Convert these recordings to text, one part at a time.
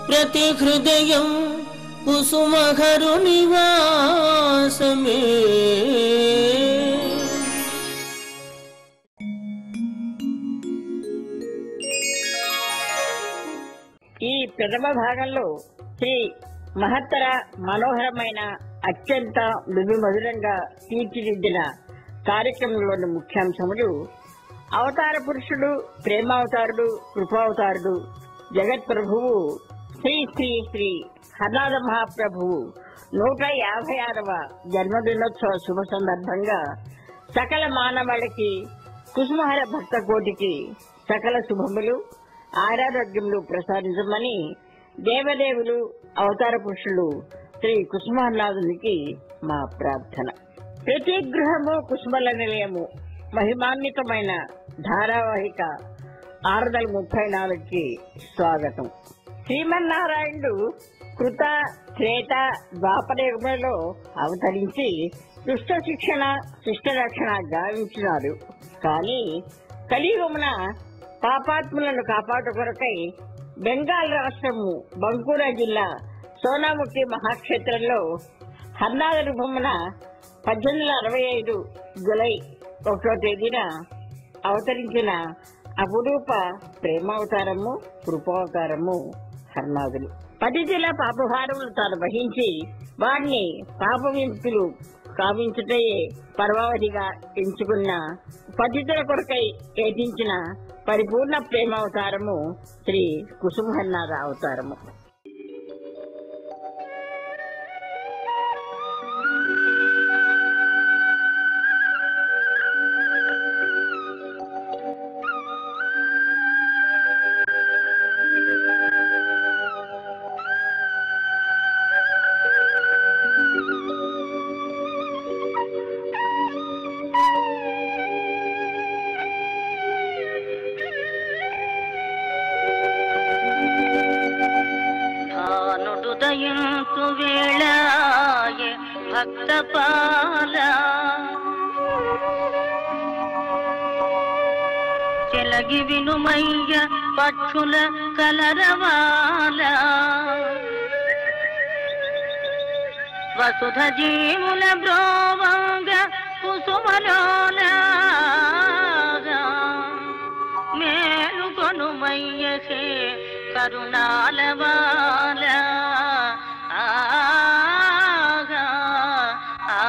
ప్రతి హృదయం కుసుమహరు నివాసమే ఈ ప్రథమ భాగంలో శ్రీ మహత్తర మనోహరమైన అత్యంత మృదు మధురంగా తీర్చిదిద్దిన కార్యక్రమంలోని ముఖ్యాంశములు అవతార పురుషుడు ప్రేమావతారుడు కృపావతారుడు జగత్ ప్రభువు శ్రీ శ్రీ శ్రీ హర్నాథ మహాప్రభువు నూట యాభై ఆరవ జన్మదినోత్సవ శుభ సందర్భంగా సకల మానవాళికి కుసుమహర భక్త కోటికి సకల శుభములు ఆరారోగ్యములు ప్రసాదించమని దేవదేవులు అవతార పురుషులు శ్రీ కుసుమహర్నాథునికి మా ప్రార్థన ప్రతి గృహము కుసుమల నిలయము మహిమాన్వితమైన ధారావాహిక ఆరు వందల ముప్పై నాలుగుకి స్వాగతం శ్రీమన్నారాయణుడు కృత శ్వేత ద్వాపర యుగంలో అవతరించి దుష్ట శిక్షణ శిష్ట రక్షణ గావించినారు కానీ కలియుగమున పాపాత్ములను కాపాడు కొరకై బెంగాల్ రాష్ట్రము బంకూరా జిల్లా సోనాముఖి మహాక్షేత్రంలో హర్నాథ రూపమున పద్దెనిమిది వందల అరవై ఐదు జులై ఒకటో తేదీన అవతరించిన అపురూప ప్రేమావతారము కృపావతారము హర్నాథులు పతిథిల పాపభారములు తాను వహించి వారిని పాప విముక్తులు కావించుటయే పర్వావధిగా ఎంచుకున్న పతిథుల కొరకై ఏటించిన పరిపూర్ణ ప్రేమావతారము శ్రీ కుసుమహన్నాథ అవతారము భానుడుదయంతు వేళాయే భక్త పాల చెలగి వినుమయ్య పక్షుల కలరవాల వసుధ జీముల బ్రోవంగ కుసుమలోల మేలుకొనుమయ్యసే కరుణాలవాల ఆగా, ఆ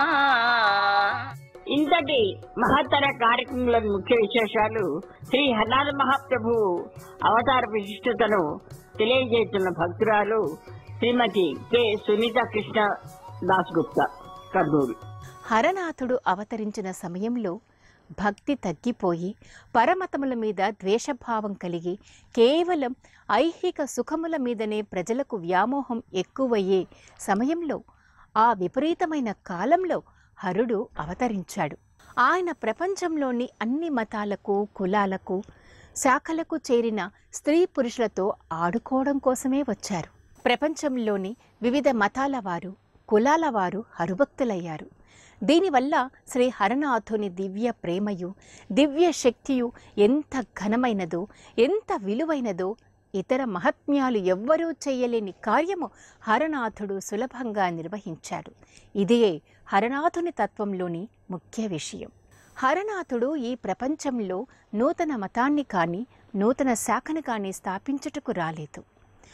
ఇంతటి మహత్తర కార్యక్రమంలోని ముఖ్య విశేషాలు శ్రీ హర్నాథ మహాప్రభువు అవతార విశిష్టతను తెలియజేస్తున్న భక్తురాలు శ్రీమతి కె సునీత కృష్ణ దాస్ గుప్తా కర్నూలు హరనాథుడు అవతరించిన సమయంలో భక్తి తగ్గిపోయి పరమతముల మీద ద్వేషభావం కలిగి కేవలం ఐహిక సుఖముల మీదనే ప్రజలకు వ్యామోహం ఎక్కువయ్యే సమయంలో ఆ విపరీతమైన కాలంలో హరుడు అవతరించాడు ఆయన ప్రపంచంలోని అన్ని మతాలకు కులాలకు శాఖలకు చేరిన స్త్రీ పురుషులతో ఆడుకోవడం కోసమే వచ్చారు ప్రపంచంలోని వివిధ మతాల వారు కులాల వారు హరుభక్తులయ్యారు దీనివల్ల శ్రీ హరనాథుని దివ్య ప్రేమయు దివ్య శక్తియు ఎంత ఘనమైనదో ఎంత విలువైనదో ఇతర మహాత్మ్యాలు ఎవ్వరూ చేయలేని కార్యము హరనాథుడు సులభంగా నిర్వహించాడు ఇదే హరనాథుని తత్వంలోని ముఖ్య విషయం హరనాథుడు ఈ ప్రపంచంలో నూతన మతాన్ని కానీ నూతన శాఖను కానీ స్థాపించుటకు రాలేదు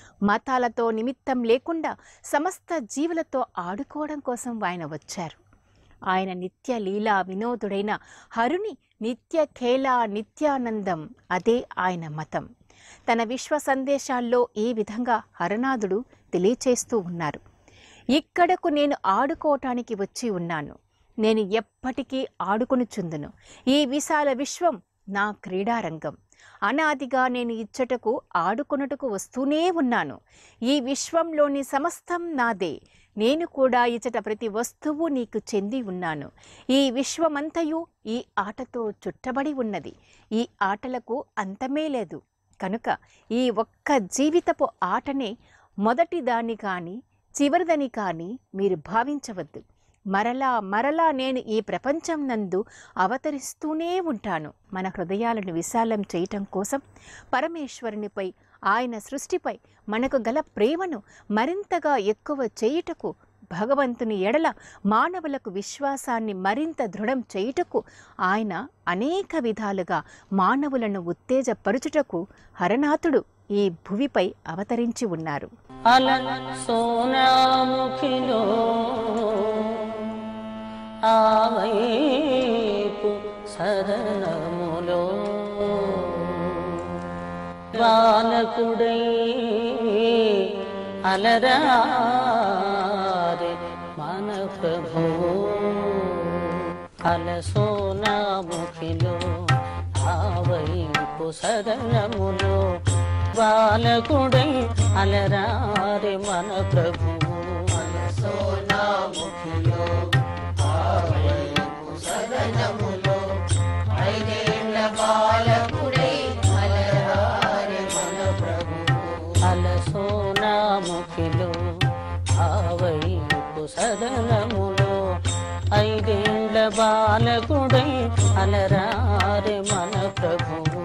మతాలతో నిమిత్తం లేకుండా సమస్త జీవులతో ఆడుకోవడం కోసం ఆయన వచ్చారు ఆయన నిత్య లీలా వినోదుడైన హరుని నిత్య ఖేలా నిత్యానందం అదే ఆయన మతం తన విశ్వ సందేశాల్లో ఈ విధంగా హరనాథుడు తెలియచేస్తూ ఉన్నారు ఇక్కడకు నేను ఆడుకోవటానికి వచ్చి ఉన్నాను నేను ఎప్పటికీ ఆడుకొనుచుందును ఈ విశాల విశ్వం నా క్రీడారంగం అనాదిగా నేను ఇచ్చటకు ఆడుకొనుటకు వస్తూనే ఉన్నాను ఈ విశ్వంలోని సమస్తం నాదే నేను కూడా ఇచ్చట ప్రతి వస్తువు నీకు చెంది ఉన్నాను ఈ విశ్వమంతయు ఈ ఆటతో చుట్టబడి ఉన్నది ఈ ఆటలకు అంతమే లేదు కనుక ఈ ఒక్క జీవితపు ఆటనే మొదటి దాన్ని కానీ చివరిదని కానీ మీరు భావించవద్దు మరలా మరలా నేను ఈ ప్రపంచం నందు అవతరిస్తూనే ఉంటాను మన హృదయాలను విశాలం చేయటం కోసం పరమేశ్వరునిపై ఆయన సృష్టిపై మనకు గల ప్రేమను మరింతగా ఎక్కువ చేయుటకు భగవంతుని ఎడల మానవులకు విశ్వాసాన్ని మరింత దృఢం చేయుటకు ఆయన అనేక విధాలుగా మానవులను ఉత్తేజపరుచుటకు హరనాథుడు ఈ భువిపై అవతరించి ఉన్నారు అల సోనాముఖిలో ఆవైపు సదనములో బాలకుడై అలరారే మన ప్రభు అల సోనాముఖిలో ఆవైపు సదనములో బాలకుడై అలరారే మన ప్రభు అలసోనాముఖిలో ఆవైపు సదనములో ఐదేండ్ల బాలకుడై అలరారే మన ప్రభువు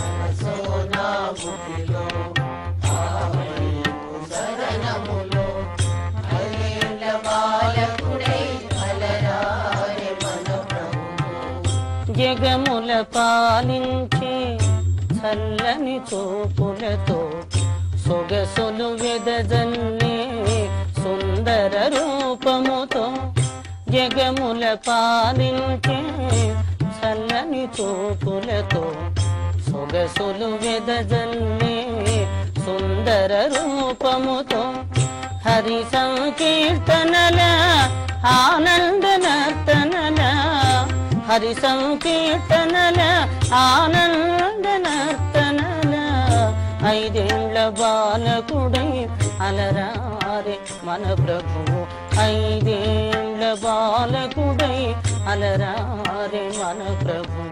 జగముల పాలించే చల్లని చూపులతో సొగసులు వెదజల్లే సుందర రూపముతో జగముల పాలించే చల్లని చూపులతో సొగసులు వెదజల్లే సుందర రూపముతో హరి సంకీర్తనల ఆనంద నర్తనల హరి సంకీర్తనల ఆనంద నర్తనల ఐదేండ్ల బాలకుడై అలరారే మన ప్రభువు ఐదేండ్ల బాలకుడై అలరారే మన ప్రభువు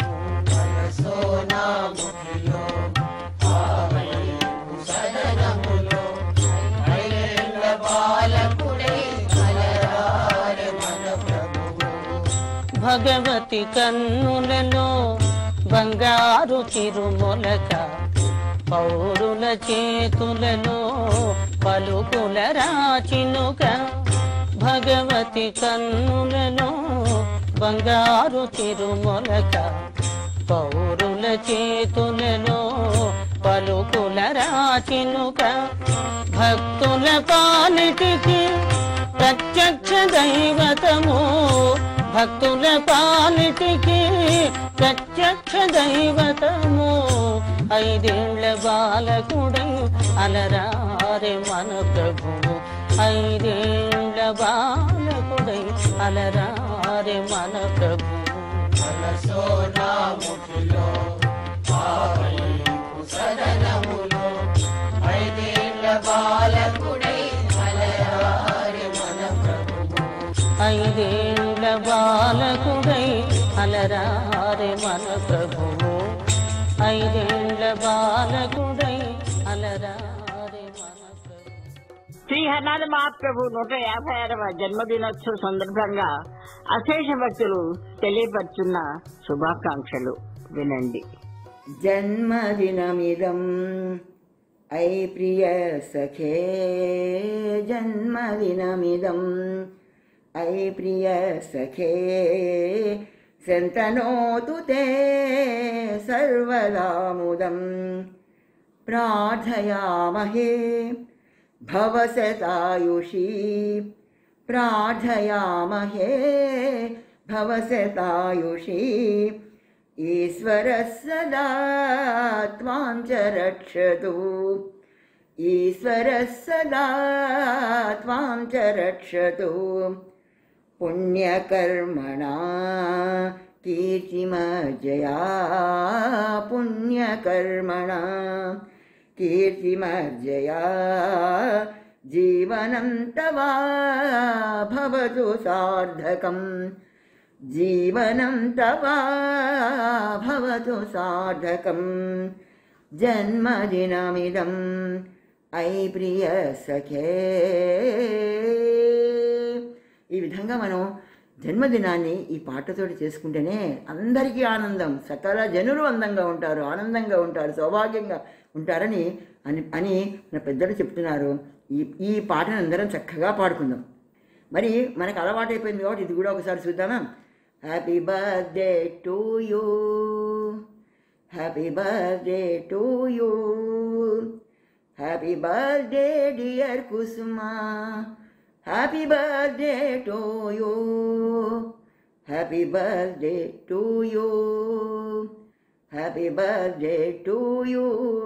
భగవతి కన్నులలో బంగారు తిరుమొలక పౌరుల చేతులలో పలుకుల రాచినుక భగవతి కన్నులలో బంగారు తిరుమొలక పౌరుల చేతులలో పలుకుల రాచినుక భక్తుల పాలిటికి ప్రత్యక్ష దైవతము భక్తుల పాలిటికి ప్రత్యక్ష దైవతము ఐదేళ్ల బాలకుడై అలరారే మన ప్రభువు ఐదేళ్ల బాలకుడై అలరారే మన ప్రభువు ఐదేళ్ల బాలకుడై అలరారే మన ప్రభువు ఐదేళ్ల బాలకుడై అలరారే మన ప్రభువు శ్రీ హరినాథ మహాప్రభు నూట యాభై ఆరవ జన్మదినోత్సవ సందర్భంగా అశేష భక్తులు తెలియపరుచున్న శుభాకాంక్షలు వినండి जन्मदिनमिदम् ऐ प्रिय सखे जन्मदिनमिदम् ऐ प्रिय सखे सन्तनोतु ते सर्वदा मुदम् प्रार्थयामहे भवसतायुषी प्रार्थयामहे भवसतायुषी ईश्वरः सदा त्वां च रक्षतु ईश्वरः सदा त्वां च रक्षतु पुण्यकर्मणा कीर्तिमर्जया पुण्यकर्मणा कीर्तिमर्जया जीवनं तव भवतु सार्थकम् जीवनं तव भवतु सार्थकम् जन्मदिनमिदम् ऐ ప్రియ సఖే ఈ విధంగా మనం జన్మదినాన్ని ఈ పాటతోటి చేసుకుంటేనే అందరికీ ఆనందం సకల జనులు అందంగా ఉంటారు ఆనందంగా ఉంటారు సౌభాగ్యంగా ఉంటారని అని అని మన పెద్దలు చెప్తున్నారు ఈ ఈ పాటను అందరం చక్కగా పాడుకుందాం మరి మనకు అలవాటైపోయింది కాబట్టి ఇది కూడా ఒకసారి చూద్దామా happy birthday to you happy birthday to you happy birthday dear Kusuma happy birthday to you happy birthday to you happy birthday to you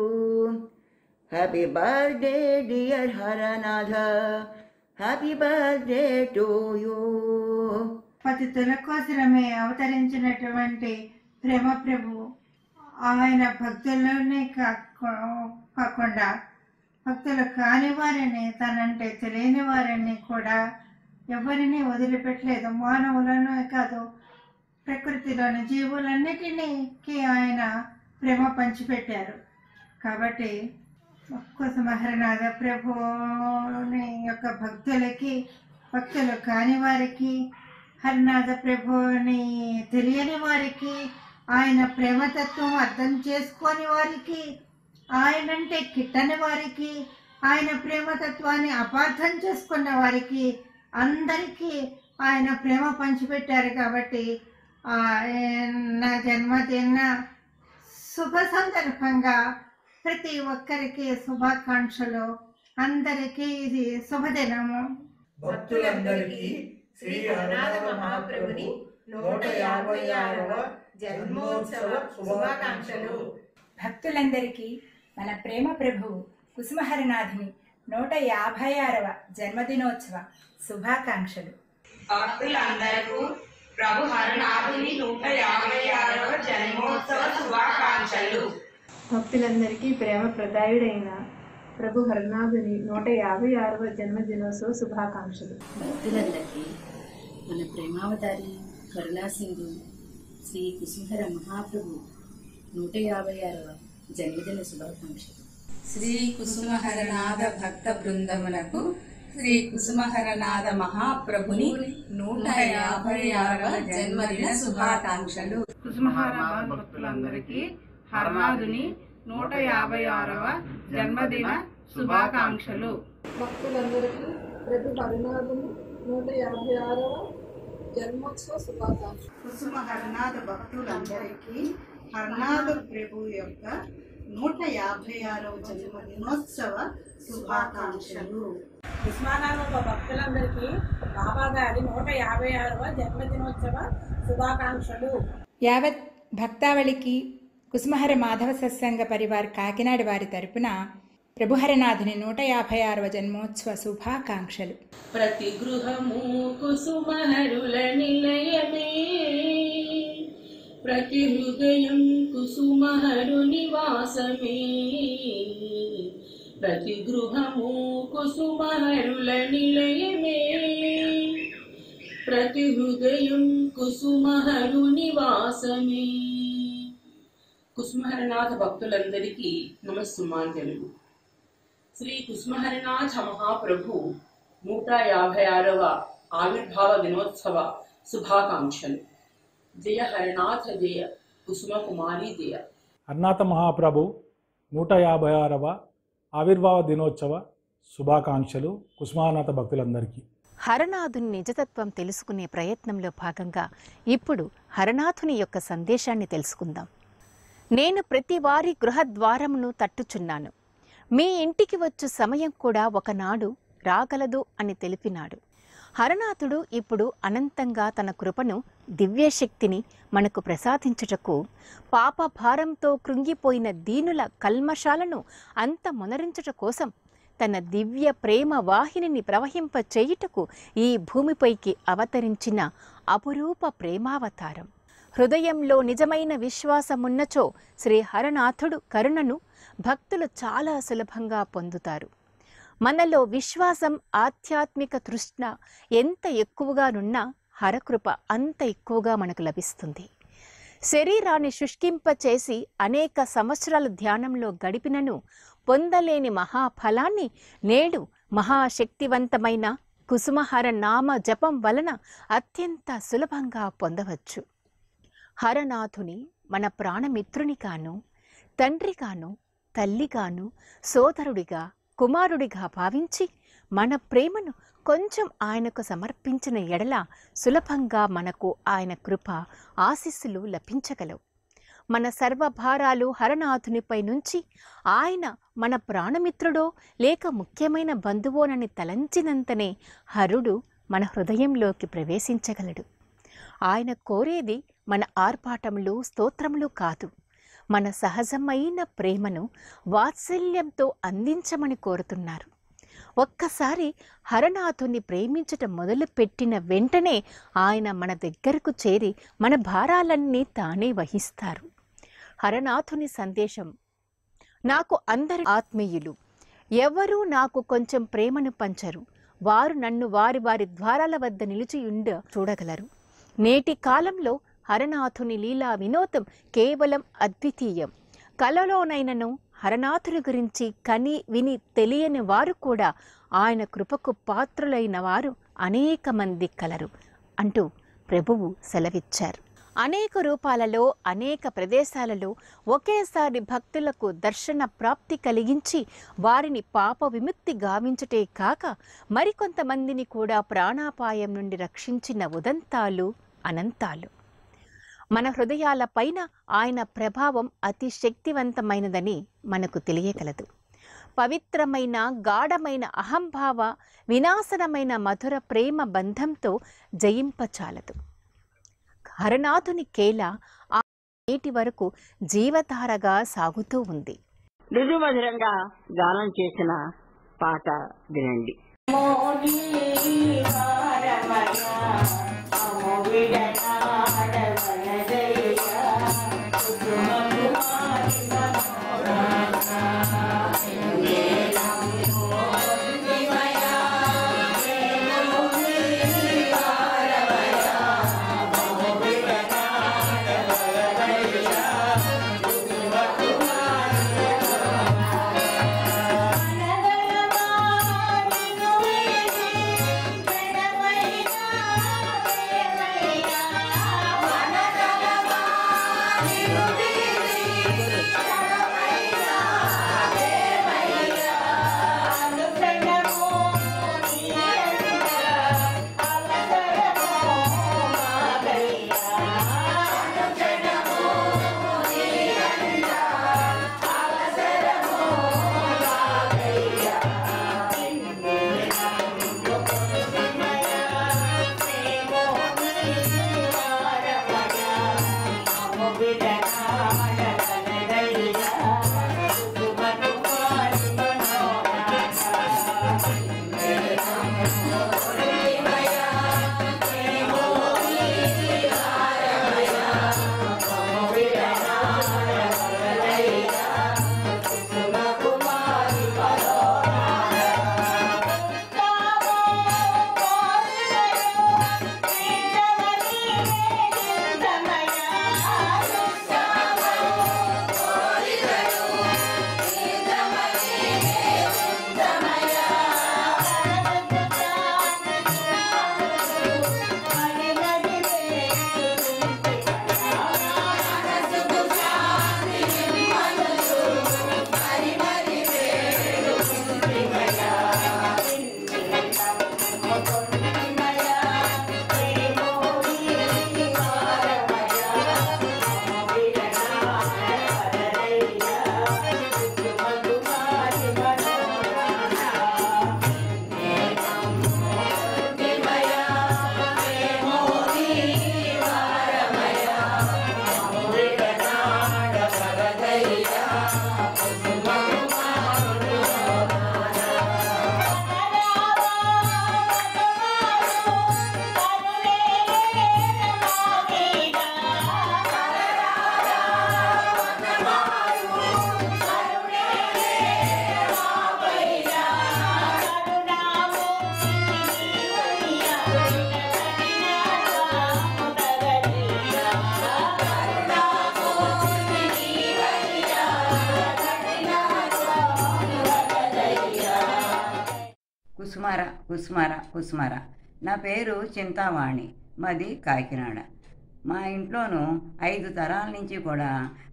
happy birthday dear Haranatha happy birthday to you పతితుల కోసమే అవతరించినటువంటి ప్రేమ ప్రభు ఆయన భక్తుల్లోనే కాకు- కాకుండా భక్తులు కాని వారిని తనంటే తెలియని వారిని కూడా ఎవరిని వదిలిపెట్టలేదు మానవులను కాదు ప్రకృతిలోని జీవులన్నిటినీ ఆయన ప్రేమ పంచిపెట్టారు కాబట్టి కుసుమహరనాథ ప్రభుని యొక్క భక్తులకి భక్తులు కాని వారికి హరినాథ ప్రభుని తెలియని వారికి ఆయన ప్రేమతత్వం అర్థం చేసుకోని వారికి ఆయనంటే కిట్టని వారికి ఆయన ప్రేమతత్వాన్ని అపార్థం చేసుకున్న వారికి అందరికీ ఆయన ప్రేమ పంచిపెట్టారు కాబట్టి ఆయన జన్మదిన శుభ సందర్భంగా ప్రతి ఒక్కరికి శుభాకాంక్షలు అందరికీ ఇది శుభదినము భక్తులందరికీ శ్రీ హరనాథ మహాప్రభుని నూట యాభై ఆరవ జన్మోత్సవ శుభాకాంక్షలు భక్తులందరికీ మన ప్రేమ ప్రభువు కుసుమహరనాథుని నూట యాభై ఆరవ జన్మదినోత్సవ శుభాకాంక్షలు భక్తులందరకు ప్రభు హరనాథుని నూట యాభై ఆరవ జన్మోత్సవ శుభాకాంక్షలు భక్తులందరికీ ప్రేమ ప్రదాయుడైన ప్రభు హరనాథుని నూట యాభై ఆరవ జన్మదినోత్సవ శుభాకాంక్షలు భక్తులందరికీ మన ప్రేమావతారి కరుణాసింధు శ్రీ కుసుమహర మహాప్రభు నూట యాభై ఆరవ జన్మదిన శుభాకాంక్షలు శ్రీ కుసుమహరనాథ భక్త బృందమునకు శ్రీ కుసుమహరనాథ మహాప్రభుని నూట యాభై ఆరవ జన్మదిన శుభాకాంక్షలు కుసుమహారామ భక్తులందరికీ హరనాథుని నూట యాభై ఆరవ జన్మదిన శుభాకాంక్షలు భక్తులందరికీ ప్రభు హరనాథుని నూట యాభై ఆరవ జన్మోత్సవ శుభాకాంక్షలు కుసుమ హరనాథ భక్తులందరికీ హరనాథ ప్రభు యొక్క నూట యాభై ఆరవ జన్మదినోత్సవ శుభాకాంక్షలు ఉస్మానాబాబ భక్తులందరికీ బాబా గారి నూట యాభై ఆరవ జన్మదినోత్సవ శుభాకాంక్షలు యావత్ భక్తావళికి కుసుమహర మాధవ సత్సంగ పరివార్ కాకినాడ వారి తరపున ప్రభుహరనాథుని నూట యాభై ఆరవ జన్మోత్సవ శుభాకాంక్షలు ప్రతి గృహము కుసుమహరుల నిలయమే ప్రతి హృదయం కుసుమహరు నివాసమే ప్రతి గృహము కుసుమహరుల నిలయమే ప్రతి హృదయం కుసుమహరు నివాసమే కుసుమహరనాథ భక్తులందరికీ నమస్సుమాంజలు శ్రీ కుసుమహరనాథ మహాప్రభు నూట యాభై ఆరవ ఆవిర్భావ దినోత్సవ శుభాకాంక్షలు జయ హరనాథ జయ కుసుమ కుమారి జయ అన్నాథ మహాప్రభు నూట యాభై ఆరవ ఆవిర్భావ దినోత్సవ శుభాకాంక్షలు కుసుమానాథ భక్తులందరికీ హరనాథుని నిజతత్వం తెలుసుకునే ప్రయత్నంలో భాగంగా ఇప్పుడు హరనాథుని యొక్క సందేశాన్ని తెలుసుకుందాం నేను ప్రతి వారి గృహద్వారమును తట్టుచున్నాను మీ ఇంటికి వచ్చు సమయం కూడా ఒకనాడు రాగలదు అని తెలిపినాడు హరనాథుడు ఇప్పుడు అనంతంగా తన కృపను దివ్యశక్తిని మనకు ప్రసాదించుటకు పాప భారంతో కృంగిపోయిన దీనుల కల్మషాలను అంత మొనరించుట కోసం తన దివ్య ప్రేమ వాహినిని ప్రవహింప చేయుటకు ఈ భూమిపైకి అవతరించిన అపురూప ప్రేమావతారం హృదయంలో నిజమైన విశ్వాసమున్నచో శ్రీ హరనాథుడు కరుణను భక్తులు చాలా సులభంగా పొందుతారు మనలో విశ్వాసం ఆధ్యాత్మిక తృష్ణ ఎంత ఎక్కువగానున్నా హరకృప అంత ఎక్కువగా మనకు లభిస్తుంది శరీరాన్ని శుష్కింపచేసి అనేక సంవత్సరాల ధ్యానంలో గడిపినను పొందలేని మహాఫలాన్ని నేడు మహాశక్తివంతమైన కుసుమహర నామ జపం వలన అత్యంత సులభంగా పొందవచ్చు హరనాథుని మన ప్రాణమిత్రుని కాను తండ్రి కాను తల్లిగాను సోదరుడిగా కుమారుడిగా భావించి మన ప్రేమను కొంచెం ఆయనకు సమర్పించిన ఎడల సులభంగా మనకు ఆయన కృప ఆశీస్సులు లభించగలవు మన సర్వభారాలు హరనాథునిపై నుంచి ఆయన మన ప్రాణమిత్రుడో లేక ముఖ్యమైన బంధువోనని తలంచినంతనే హరుడు మన హృదయంలోకి ప్రవేశించగలడు ఆయన కోరేది మన ఆర్భాటములు స్తోత్రములు కాదు మన సహజమైన ప్రేమను వాత్సల్యంతో అందించమని కోరుతున్నారు ఒక్కసారి హరనాథుని ప్రేమించటం మొదలుపెట్టిన వెంటనే ఆయన మన దగ్గరకు చేరి మన భారాలన్నీ తానే వహిస్తారు హరనాథుని సందేశం నాకు అందరు ఆత్మీయులు ఎవరూ నాకు కొంచెం ప్రేమను పంచరు వారు నన్ను వారి వారి ద్వారాల వద్ద నిలిచి ఉండ చూడగలరు నేటి కాలంలో హరనాథుని లీలా వినోదం కేవలం అద్వితీయం కలలోనైనను హరనాథుని గురించి కని విని తెలియని వారు కూడా ఆయన కృపకు పాత్రులైన వారు అనేక మంది కలరు అంటూ ప్రభువు సెలవిచ్చారు అనేక రూపాలలో అనేక ప్రదేశాలలో ఒకేసారి భక్తులకు దర్శన ప్రాప్తి కలిగించి వారిని పాప విముక్తి గావించుటే కాక మరికొంతమందిని కూడా ప్రాణాపాయం నుండి రక్షించిన ఉదంతాలు అనంతాలు మన హృదయాల పైన ఆయన ప్రభావం అతి శక్తివంతమైనదని మనకు తెలియగలదు పవిత్రమైన గాఢమైన అహంభావ వినాశనమైన మధుర ప్రేమ బంధంతో జయింపచాలదు హరనాథుని కేల ఆ నేటి వరకు జీవధారగా సాగుతూ ఉంది మృదుమధురంగా గానం చేసిన పాట వినండి కుసుమార కుసుమార కుసుమార నా పేరు చింతావాణి మాది కాకినాడ మా ఇంట్లోనూ ఐదు తరాల నుంచి కూడా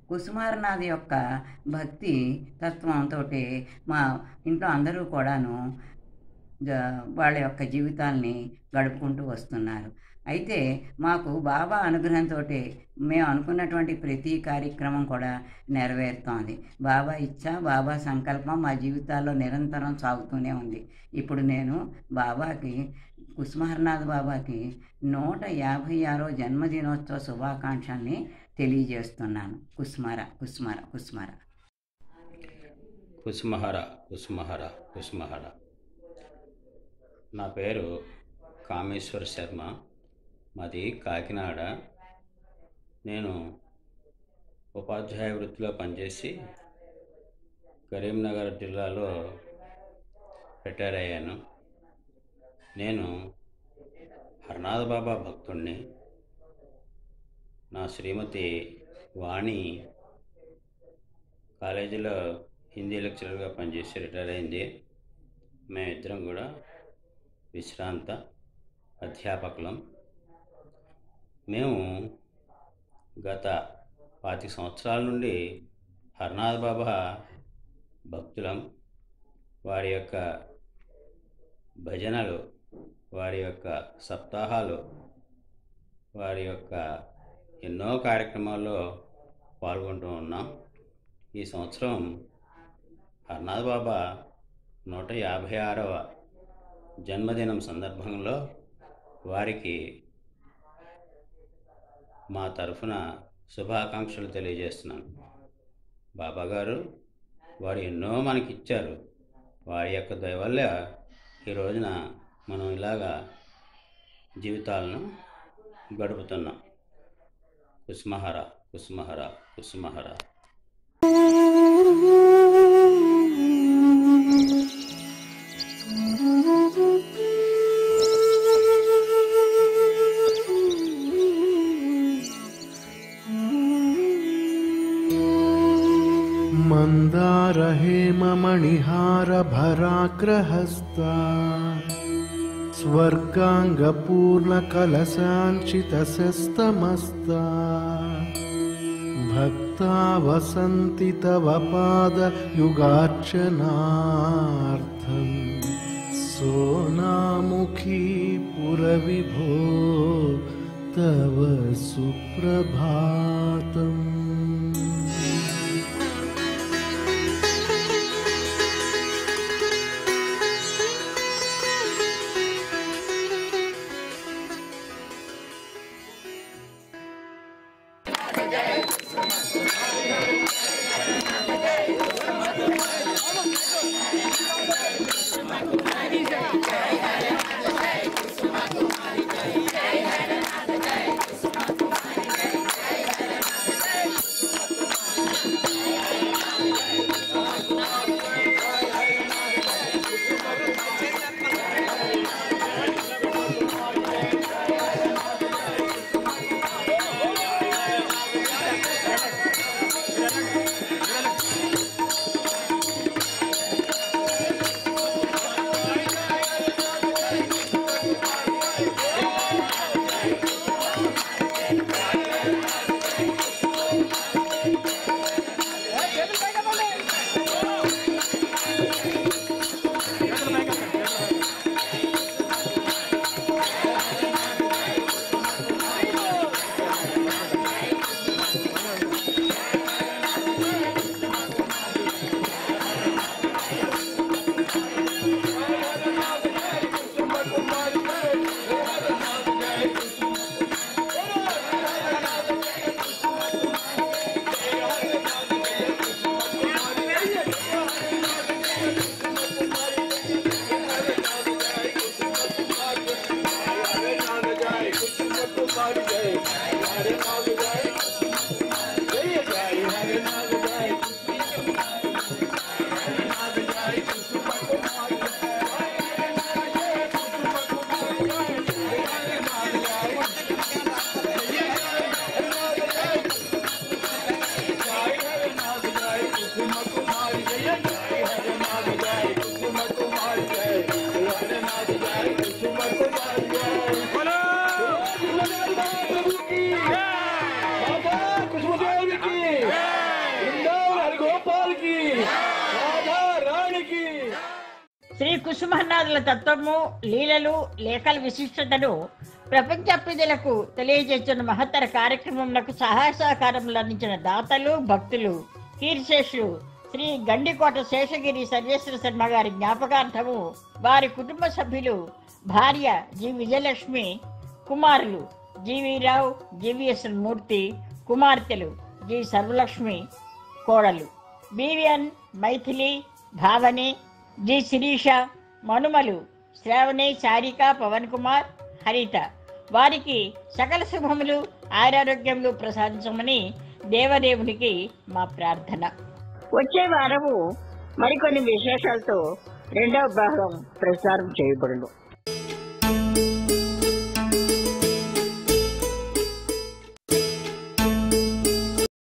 కుసుమారనాథ్ యొక్క భక్తి తత్వంతో మా ఇంట్లో అందరూ కూడాను జ- వాళ్ళ యొక్క జీవితాల్ని గడుపుకుంటూ వస్తున్నారు అయితే మాకు బాబా అనుగ్రహంతో మేము అనుకున్నటువంటి ప్రతి కార్యక్రమం కూడా నెరవేరుతోంది బాబా ఇచ్చా బాబా సంకల్పం మా జీవితాల్లో నిరంతరం సాగుతూనే ఉంది ఇప్పుడు నేను బాబాకి కుసుమహర్నాథ్ బాబాకి నూట యాభై ఆరో జన్మదినోత్సవ శుభాకాంక్షల్ని తెలియజేస్తున్నాను కుస్మర కుస్మర కుస్మర కుసుమహర కుసుమహర కుసుమహర నా పేరు కామేశ్వర శర్మ మాది కాకినాడ నేను ఉపాధ్యాయ వృత్తిలో పనిచేసి కరీంనగర్ జిల్లాలో రిటైర్ అయ్యాను నేను హర్నాథ్ బాబా భక్తుణ్ణి నా శ్రీమతి వాణి కాలేజీలో హిందీ లెక్చరర్గా పనిచేసి రిటైర్ అయింది మేమిద్దరం కూడా విశ్రాంత అధ్యాపకులం మేము గత పాతి సంవత్సరాల నుండి హర్నాథ్ బాబా భక్తులం వారి యొక్క భజనలు వారి యొక్క సప్తాహాలు వారి యొక్క ఎన్నో కార్యక్రమాల్లో పాల్గొంటూ ఉన్నాం ఈ సంవత్సరం హర్నాథ్ బాబా నూట యాభై ఆరవ జన్మదినం సందర్భంలో వారికి మా తరఫున శుభాకాంక్షలు తెలియజేస్తున్నాను బాబా గారు వారు ఎన్నో మనకి ఇచ్చారు వారి యొక్క దయ వల్ల ఈ రోజున మనం ఇలాగా జీవితాలను గడుపుతున్నాం కుసుమహర కుసుమహర కుసుమహర मन्दारहेममणिहारभराग्रहस्ता स्वर्गाङ्गपूर्णकलशाञ्चितशस्तमस्ता भक्ता वसन्ति तव पादयुगार्चनार्थम् सोनामुखी पुरविभो तव सुप्रभातम् జయ కుసుమహన్నాదుల తత్వము లీలలు లేఖల విశిష్టతను ప్రపంచ ప్రజలకు తెలియజేస్తున్న మహత్తర కార్యక్రమంలో సహాయ సహకారములు అందించిన దాతలు భక్తులు కీర్శేషులు శ్రీ గండికోట శేషగిరి సర్వేశ్వర శర్మ గారి జ్ఞాపకార్థము వారి కుటుంబ సభ్యులు భార్య జి విజయలక్ష్మి కుమారులు జీవీరావు జీవీఎస్ మూర్తి కుమార్తెలు జి సర్వలక్ష్మి కోడలు బివిఎన్ మైథిలి భావని జి శిరీష మనుమలు శ్రావణి చారిక పవన్ కుమార్ హరిత వారికి సకల శుభములు ఆరోగ్యములు ప్రసాదించమని దేవదేవునికి మా ప్రార్థన వచ్చే వారము మరికొన్ని విశేషాలతో రెండవ భాగం ప్రసారం చేయబడును